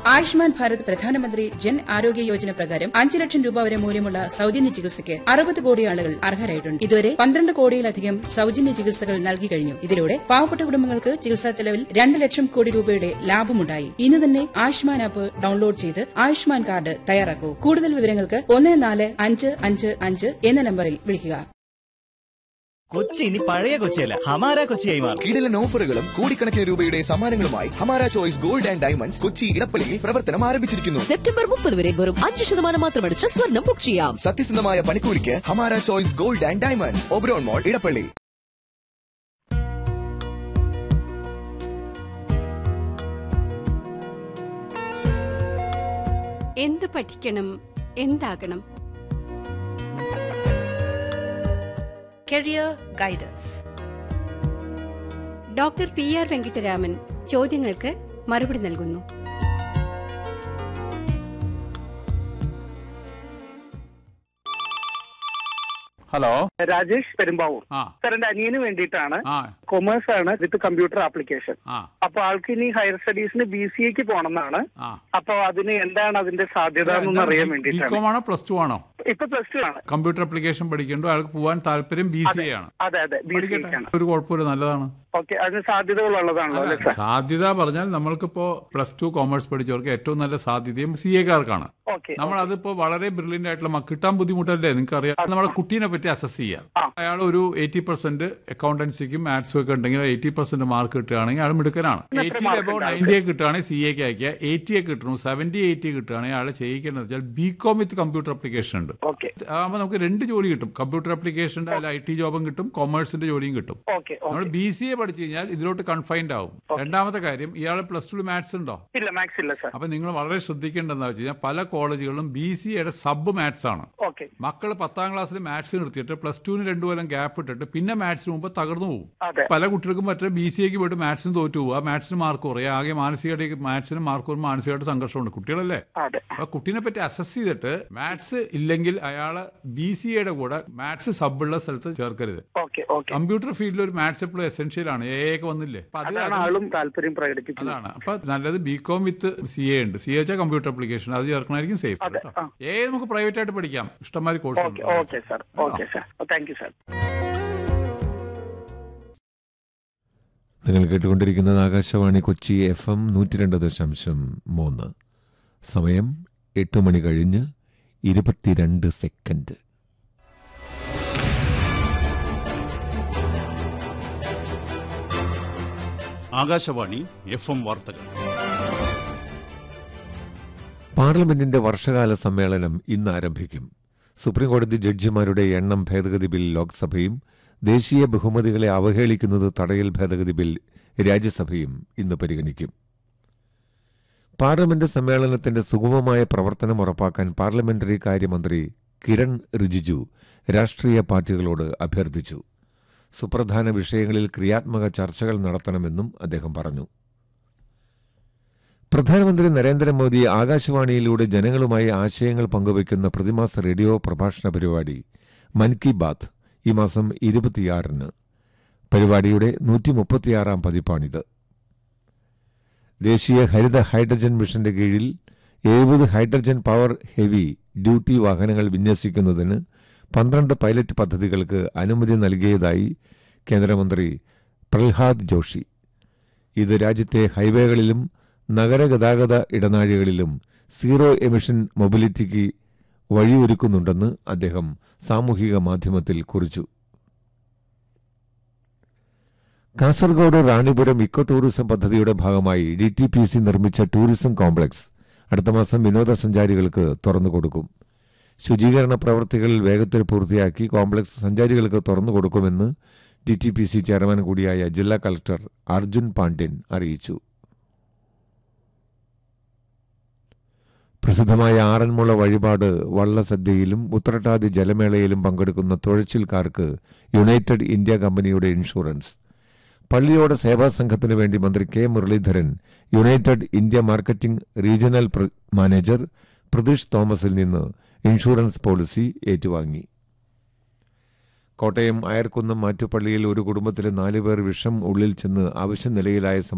ആയുഷ്മാൻ ഭാരത് പ്രധാനമന്ത്രി ജൻ ആരോഗ്യ യോജന പ്രകാരം അഞ്ച് ലക്ഷം രൂപ വരെ മൂല്യമുള്ള സൌജന്യ ചികിത്സയ്ക്ക് അറുപത് കോടി ആളുകൾ അർഹരായിട്ടുണ്ട് ഇതുവരെ പന്ത്രണ്ട് കോടിയിലധികം സൌജന്യ ചികിത്സകൾ നൽകി കഴിഞ്ഞു ഇതിലൂടെ പാവപ്പെട്ട കുടുംബങ്ങൾക്ക് ചികിത്സാ ചെലവിൽ രണ്ട് ലക്ഷം കോടി രൂപയുടെ ലാഭമുണ്ടായി ഇന്ന് തന്നെ ആയുഷ്മാൻ ആപ്പ് ഡൌൺലോഡ് ചെയ്ത് ആയുഷ്മാൻ കാർഡ് തയ്യാറാക്കൂ കൂടുതൽ വിവരങ്ങൾക്ക് ഒന്ന് നാല് അഞ്ച് അഞ്ച് അഞ്ച് എന്ന നമ്പറിൽ വിളിക്കുക കൊച്ചി ഇനി പഴയ കൊച്ചിയല്ല ഹമാര കൊച്ചിയായി മാറും കിടിലൻ ഓഫറുകളും കോടിക്കണക്കിന് രൂപയുടെ സമ്മാനങ്ങളുമായി Hamara choice gold and diamonds Kochi ഇടപ്പള്ളിയിൽ പ്രവർത്തനം ആരംഭിച്ചിരിക്കുന്നു സെപ്റ്റംബർ മുപ്പത് വരെ വെറും അഞ്ച് ശതമാനം മാത്രമടിച്ച് സ്വർണം ബുക്ക് ചെയ്യാം സത്യസന്ധമായ പണിക്കൂലിക്ക് Hamara choice gold and diamonds Oberon mall Edappally എന്ത് പഠിക്കണം എന്താകണം career guidance doctor P R Venkataraman ചോദ്യങ്ങൾക്ക് മറുപടി നൽകുന്നു ഹലോ രാജേഷ് പെരുമ്പാവൂർ ആ സാർ എന്റെ അനിയന് വേണ്ടിയിട്ടാണ് ആ കൊമേഴ്സ് ആണ് വിത്ത് കമ്പ്യൂട്ടർ ആപ്ലിക്കേഷൻ ആ അപ്പൊ ആൾക്ക് ഇനി ഹയർ സ്റ്റഡീസിന് ബി സി എക്ക് പോകണമെന്നാണ് ആ അപ്പൊ അതിന് എന്താണ് അതിന്റെ സാധ്യത എന്നൊന്ന് അറിയാൻ വേണ്ടിയിട്ടാണ് ബികോം ആണോ പ്ലസ് ടു ആണോ ഇപ്പൊ പ്ലസ് ടു ആണ് കമ്പ്യൂട്ടർ ആപ്ലിക്കേഷൻ പഠിക്കേണ്ടോ അയാൾക്ക് പോകാൻ താല്പര്യം ബി സി എ ആണ് അതെ അതെ ബി സി പഠിക്കട്ടെ ആണ് ഒരു കുഴപ്പമില്ല നല്ലതാണ് ഓക്കെ അതിന് സാധ്യതകളുള്ളതാണല്ലോ അല്ലേ സാർ സാധ്യത പറഞ്ഞാൽ നമ്മൾക്കിപ്പോ പ്ലസ് ടു കോമേഴ്സ് പഠിച്ചവർക്ക് ഏറ്റവും നല്ല സാധ്യതയും സി എക്കാർക്കാണ് ഓക്കെ നമ്മൾ അതിപ്പോ വളരെ ബ്രില്യന്റ് ആയിട്ടുള്ള മ- കിട്ടാൻ ബുദ്ധിമുട്ടല്ലേ നിങ്ങൾക്ക് അറിയാം നമ്മുടെ കുട്ടീനെ പറ്റി അസസ് ചെയ്യാം ആ. അയാൾ ഒരു എയ്റ്റി പെർസെന്റ് അക്കൗണ്ടൻസിക്കും മാത്സും ഒക്കെ ഉണ്ടെങ്കിൽ എയ്റ്റി പെർസെന്റ് മാർക്ക് കിട്ടുകയാണെങ്കിൽ അയാൾ മിടുക്കനാണ് എയ്റ്റി mark അബൌട്ട് ഉണ്ട് നയൻറ്റി കിട്ടുകയാണെങ്കിൽ സി എക്ക് അയക്കുക എയ്റ്റി കിട്ടണം സെവന്റി എയ്റ്റി കിട്ടുകയാണെങ്കിൽ അയാൾ ചെയ്യിക്കേണ്ടത് വെച്ചാൽ B com with computer application ഉണ്ട് ഓക്കെ ആകുമ്പോൾ നമുക്ക് രണ്ട് ജോലി കിട്ടും കമ്പ്യൂട്ടർ അപ്ലിക്കേഷന്റെ അതിൽ ഐ ടി ജോബും കിട്ടും കൊമേഴ്സിന്റെ ജോലിയും കിട്ടും ഓക്കെ നമ്മൾ ബി സി എ പഠിച്ചു കഴിഞ്ഞാൽ ഇതിലോട്ട് കൺഫൈൻഡ് ആവും രണ്ടാമത്തെ കാര്യം ഇയാൾ പ്ലസ് ടു മാത്സ് ഉണ്ടോ ഇല്ല മാത്സ് ഇല്ല സാർ അപ്പൊ നിങ്ങൾ വളരെ ശ്രദ്ധിക്കേണ്ടതെന്ന് വെച്ച് കഴിഞ്ഞാൽ പല കോളേജുകളിലും ബി സി എയുടെ സബ് മാത്സ് ആണ് ഓക്കെ മക്കൾ പത്താം ക്ലാസ്സിൽ മാത്സ് നിർത്തിയിട്ട് പ്ലസ് ടുവിന് രണ്ടു കൊല്ലം ഗ്യാപ്പ് ഇട്ടിട്ട് പിന്നെ മാത്സിന് മുമ്പ് തകർന്നു പോകും അതെ പല കുട്ടികൾക്കും മറ്റേ ബി സി എക്ക് പോയിട്ട് മാത്സിന് തോറ്റു പോകും ആ മാത്സിന് മാർക്ക് കുറയും ആകെ മാനസികമായിട്ട് മാത്സിന് മാർക്ക് കുറയുമ്പോൾ മാനസികമായിട്ട് സംഘർഷമുണ്ട് കുട്ടികളല്ലേ അതെ അപ്പൊ കുട്ടീനെ പറ്റി അസസ് ചെയ്തിട്ട് മാത്സ് ഇല്ലെങ്കിൽ അയാള് ബി സി എയുടെ കൂടെ മാത്സ് സബുള്ള സ്ഥലത്ത് ചേർക്കരുത് ഓക്കെ ഓക്കെ കമ്പ്യൂട്ടർ ഫീൽഡിൽ ഒരു മാത്സ് എപ്പോഴും എസെൻഷ്യൽ ആണ് എ ഒക്കെ വന്നില്ലേ അപ്പൊ അത് അതാണ് ആളും താല്പര്യം പ്രകടിപ്പിക്കുന്നത് അതാണ് അപ്പൊ നല്ലത് B com with C A ഉണ്ട് സി എ വെച്ചാൽ കമ്പ്യൂട്ടർ അപ്ലിക്കേഷൻ അത് ചേർക്കണമായിരിക്കും സേഫ് അതെ, കേട്ടോ ആ. എ നമുക്ക് പ്രൈവറ്റ് ആയിട്ട് പഠിക്കാം ഇഷ്ടംമാതിരി course okay okay sir okay sir thank you sir നിങ്ങൾ കേട്ടുകൊണ്ടിരിക്കുന്നത് ആകാശവാണി കൊച്ചി എഫ് എം നൂറ്റി രണ്ട് ദശാംശം മൂന്ന് സമയം എട്ട് മണി കഴിഞ്ഞ് ഇരുപത്തിരണ്ട് സെക്കൻഡ് ആകാശവാണി എഫ് എം വാർത്തകൾ പാർലമെന്റിന്റെ വർഷകാല സമ്മേളനം ഇന്ന് ആരംഭിക്കും സുപ്രീംകോടതി ജഡ്ജിമാരുടെ എണ്ണം ഭേദഗതി ബിൽ ലോക്സഭയും ദേശീയ ബഹുമതികളെ അവഹേളിക്കുന്നത് തടയൽ ഭേദഗതി ബിൽ രാജ്യസഭയും ഇന്ന് പരിഗണിക്കും പാർലമെന്റ് സമ്മേളനത്തിന്റെ സുഗമമായ പ്രവർത്തനം ഉറപ്പാക്കാൻ പാർലമെന്ററി കാര്യമന്ത്രി കിരൺ റിജിജു രാഷ്ട്രീയ പാർട്ടികളോട് അഭ്യർത്ഥിച്ചു സുപ്രധാന വിഷയങ്ങളിൽ ക്രിയാത്മക ചർച്ചകൾ നടത്തണമെന്നും അദ്ദേഹം പറഞ്ഞു പ്രധാനമന്ത്രി നരേന്ദ്രമോദി ആകാശവാണിയിലൂടെ ജനങ്ങളുമായി ആശയങ്ങൾ പങ്കുവയ്ക്കുന്ന പ്രതിമാസ റേഡിയോ പ്രഭാഷണ പരിപാടി മൻ കി ബാത്ത് ഈ മാസം ഇരുപത്തിയാറിന് പരിപാടിയുടെ നൂറ്റി മുപ്പത്തിയാറാം പതിപ്പാണിത് ദേശീയ ഹരിത ഹൈഡ്രജൻ മിഷന്റെ കീഴിൽ എഴുപത് ഹൈഡ്രജൻ പവർ ഹെവി ഡ്യൂട്ടി വാഹനങ്ങൾ വിന്യസിക്കുന്നതിന് പന്ത്രണ്ട് പൈലറ്റ് പദ്ധതികൾക്ക് അനുമതി നൽകിയതായി കേന്ദ്രമന്ത്രി പ്രഹ്ലാദ് ജോഷി ഇത് രാജ്യത്തെ ഹൈവേകളിലും നഗരഗതാഗത ഇടനാഴികളിലും സീറോ എമിഷൻ മൊബിലിറ്റിക്ക് വഴിയൊരുക്കുന്നുണ്ടെന്ന് അദ്ദേഹം സാമൂഹിക മാധ്യമത്തിൽ കുറിച്ചു കാസർഗോഡ് റാണിപുരം ഇക്കോ ടൂറിസം പദ്ധതിയുടെ ഭാഗമായി ഡി ടി പി സി നിർമ്മിച്ച ടൂറിസം കോംപ്ലക്സ് അടുത്ത മാസം വിനോദസഞ്ചാരികൾക്ക് തുറന്നുകൊടുക്കും ശുചീകരണ പ്രവൃത്തികൾ വേഗത്തിൽ പൂർത്തിയാക്കി കോംപ്ലക്സ് സഞ്ചാരികൾക്ക് തുറന്നുകൊടുക്കുമെന്ന് D T P C chairman കൂടിയായ ജില്ലാ കളക്ടർ അർജുൻ പാണ്ഡ്യൻ അറിയിച്ചു പ്രസിദ്ധമായ ആറന്മുള വഴിപാട് വള്ളസദ്യയിലും ഉത്രട്ടാതി ജലമേളയിലും പങ്കെടുക്കുന്ന തുഴച്ചിൽക്കാർക്ക് യുണൈറ്റഡ് ഇന്ത്യ കമ്പനിയുടെ ഇൻഷുറൻസ് പള്ളിയോട് സേവാ സംഘത്തിനു വേണ്ടി മന്ത്രി K Muraleedharan united India marketing regional പ്ര- മാനേജർ പ്രതീഷ് തോമസിൽ നിന്ന് ഇൻഷുറൻസ് പോളിസി ഏറ്റുവാങ്ങി കോട്ടയം അയർക്കുന്നം മാറ്റുപള്ളിയിൽ ഒരു കുടുംബത്തിലെ നാലുപേർ വിഷം ഉള്ളിൽ ചെന്ന് അവശ്യ നിലയിലായ